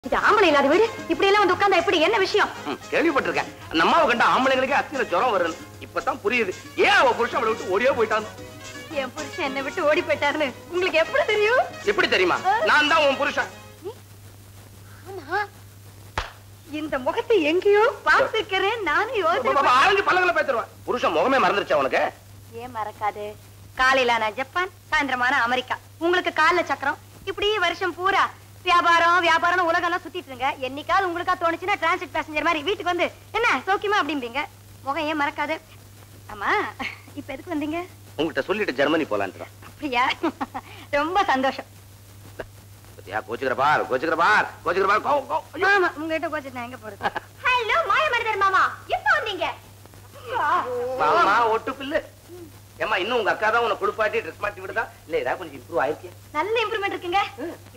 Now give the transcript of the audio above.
இது ஆம்பளை இல்லாத வீடு இப்படி எல்லாம் வந்து உட்கார்ந்தா எப்படி என்ன விஷயம் ம், கேள்விப்பட்டிருக்கேன் அந்த அம்மாவை கண்ட ஆம்பளைங்களுக்கே அத்திர ஜுரம் வருது இப்பதான் புரியுது ஏன் அவ புருஷன் அவளை விட்டு ஓடியே போயிட்டான் என் புருஷன் என்னை விட்டு ஓடி போயிட்டாருன்னு உங்களுக்கு எப்படி தெரியும் எப்படி தெரியுமா நான் தான் உன் புருஷன் ஆமா இந்த முகத்தை எங்கேயோ பார்த்திருக்கிறேன் நானும் யோசிச்சு ஆரஞ்சு பல்லங்களை பேத்துருவேன் புருஷன் முகமே மறந்துருச்சா உனக்கு ஏன் மறக்காது காலையில நான் ஜப்பான் சாயந்தரமான அமெரிக்கா உங்களுக்கு கால்ல சக்கரம் இப்படி வருஷம் பூரா வியாபாரம் வியாபாரம் உலகம் எல்லாம் சுத்திட்டு இருங்க என்னைக்காவது உங்களுக்கா தோணுச்சுன்னா டிரான்சிட் பேசஞ்சர் மாதிரி வீட்டுக்கு வந்து என்ன சௌக்கியமா அப்படிம்பீங்க முகம் ஏன் மறக்காது ஆமா இப்ப எதுக்கு வந்தீங்க உங்ககிட்ட சொல்லிட்டு ஜெர்மனி போலான்ட்டு அப்படியா ரொம்ப சந்தோஷம் பத்தியா கோச்சுக்கிற பார் கோச்சுக்கிற பார் கோச்சுக்கிற பார் கோ கோ ஐயோ. ஆமா உங்ககிட்ட கோச்சிட்டு நான் எங்க போறது ஹலோ மாய மனிதர் மாமா எப்ப வந்தீங்க மாமா ஒட்டு பில்லு ஏமா இன்னும் உங்க அக்கா தான் உன்னை குளிப்பாட்டி ட்ரெஸ் மாட்டி விடுதா இல்ல ஏதாவது கொஞ்சம் இம்ப்ரூவ் ஆயிருக்கியா நல்ல இம்ப்ரூவ்மெண்ட் இருக்குங்க